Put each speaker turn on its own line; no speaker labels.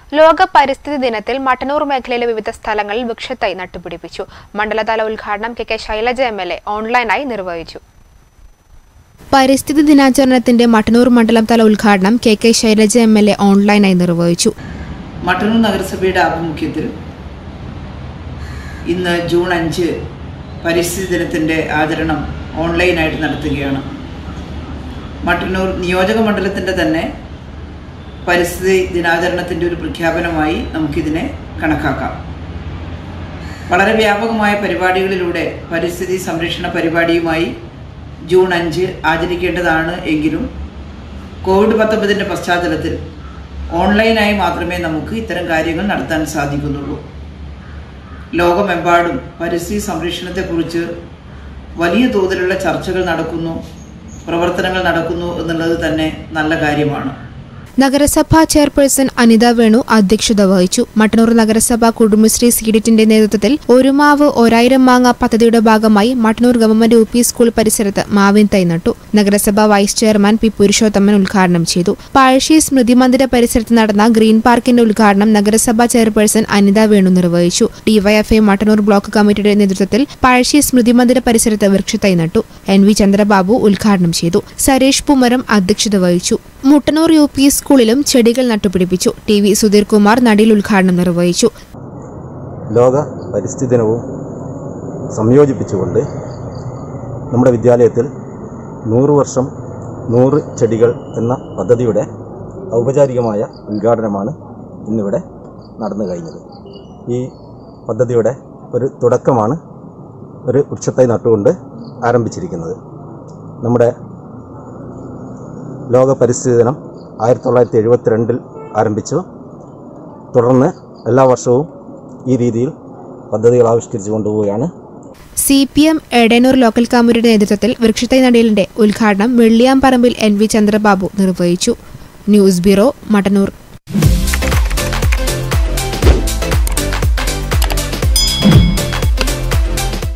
ലോക പരിസ്ഥിതി ദിനത്തിൽ മട്ടന്നൂർ മേഖലയിലെ വിവിധ സ്ഥലങ്ങളിൽ വൃക്ഷത്തൈ നട്ടുപിടിപ്പിച്ചു മണ്ഡലതല ഉദ്ഘാടനം K K Shailaja M L A ഓൺലൈനായി നിർവഹിച്ചു പരിസ്ഥിതി ദിനാചരണത്തിന്റെ മട്ടന്നൂർ മണ്ഡലം തല ഉദ്ഘാടനം K K Shailaja M L A ഓൺലൈനായി നിർവഹിച്ചു
മട്ടന്നൂർ നഗരസഭയുടെ ആഭിമുഖ്യത്തിൽ ഇന്ന് ജൂൺ അഞ്ച് പരിസ്ഥിതി ദിനത്തിൻ്റെ ആചരണം ഓൺലൈനായിട്ട് നടത്തുകയാണ് മട്ടന്നൂർ നിയോജക മണ്ഡലത്തിൻ്റെ തന്നെ പരിസ്ഥിതി ദിനാചരണത്തിൻ്റെ ഒരു പ്രഖ്യാപനമായി നമുക്കിതിനെ കണക്കാക്കാം വളരെ വ്യാപകമായ പരിപാടികളിലൂടെ പരിസ്ഥിതി സംരക്ഷണ പരിപാടിയുമായി ജൂൺ അഞ്ച് ആചരിക്കേണ്ടതാണ് എങ്കിലും കോവിഡ് പത്തൊമ്പതിൻ്റെ പശ്ചാത്തലത്തിൽ ഓൺലൈനായി മാത്രമേ നമുക്ക് ഇത്തരം കാര്യങ്ങൾ നടത്താൻ സാധിക്കുന്നുള്ളൂ ലോകമെമ്പാടും പരിസ്ഥിതി സംരക്ഷണത്തെക്കുറിച്ച് വലിയ തോതിലുള്ള ചർച്ചകൾ നടക്കുന്നു പ്രവർത്തനങ്ങൾ നടക്കുന്നു എന്നുള്ളത് തന്നെ നല്ല കാര്യമാണ്
നഗരസഭാ ചെയർപേഴ്സൺ അനിത വേണു അധ്യക്ഷത വഹിച്ചു മട്ടന്നൂർ നഗരസഭ കുടുംബശ്രീ സീഡിറ്റിന്റെ നേതൃത്വത്തിൽ ഒരു മാവ് ഒരായിരം മാങ്ങ പദ്ധതിയുടെ ഭാഗമായി Mattannur government U P school പരിസരത്ത് മാവിൻ തൈ നട്ടു നഗരസഭ വൈസ് ചെയർമാൻ പി പുരുഷോത്തമൻ ഉദ്ഘാടനം ചെയ്തു പഴശ്ശി സ്മൃതി മന്ദിര പരിസരത്ത് നടന്ന ഗ്രീൻ പാർക്കിന്റെ ഉദ്ഘാടനം നഗരസഭാ ചെയർപേഴ്സൺ അനിത വേണു നിർവഹിച്ചു ഡിവൈഎഫ്ഐ മട്ടന്നൂർ ബ്ലോക്ക് കമ്മിറ്റിയുടെ നേതൃത്വത്തിൽ പഴശ്ശി സ്മൃതി മന്ദിര പരിസരത്ത് വൃക്ഷത്തൈ നട്ടു എൻ വി ചന്ദ്രബാബു ഉദ്ഘാടനം ചെയ്തു സരേഷ് പുമരം അധ്യക്ഷത വഹിച്ചു മുട്ടന്നൂർ യു പി സ്കൂളിലും ചെടികൾ നട്ടുപിടിപ്പിച്ചു ടി വി സുധീർ കുമാർ നടിയിൽ ഉദ്ഘാടനം നിർവഹിച്ചു
ലോക പരിസ്ഥിതി ദിനവും സംയോജിപ്പിച്ചുകൊണ്ട് നമ്മുടെ വിദ്യാലയത്തിൽ നൂറ് വർഷം നൂറ് ചെടികൾ എന്ന പദ്ധതിയുടെ ഔപചാരികമായ ഉദ്ഘാടനമാണ് ഇന്നിവിടെ നടന്നു കഴിഞ്ഞത് ഈ പദ്ധതിയുടെ ഒരു തുടക്കമാണ് ഒരു വൃക്ഷത്തൈ നട്ടുകൊണ്ട് ആരംഭിച്ചിരിക്കുന്നത് നമ്മുടെ ലോക പരിസ്ഥിതി ദിനം ആയിരത്തി തൊള്ളായിരത്തി എഴുപത്തിരണ്ടിൽ ആരംഭിച്ചു തുടർന്ന് എല്ലാ വർഷവും ഈ രീതിയിൽ പദ്ധതികൾ ആവിഷ്കരിച്ചു കൊണ്ടുപോവുകയാണ്
C P M Edayannur local കമ്മിറ്റിയുടെ നേതൃത്വത്തിൽ വൃക്ഷത്തൈ നടീലിന്റെ ഉദ്ഘാടനം വെള്ളിയാമ്പറമ്പിൽ എൻ വി ചന്ദ്രബാബു നിർവഹിച്ചു ന്യൂസ് ബ്യൂറോ മട്ടന്നൂർ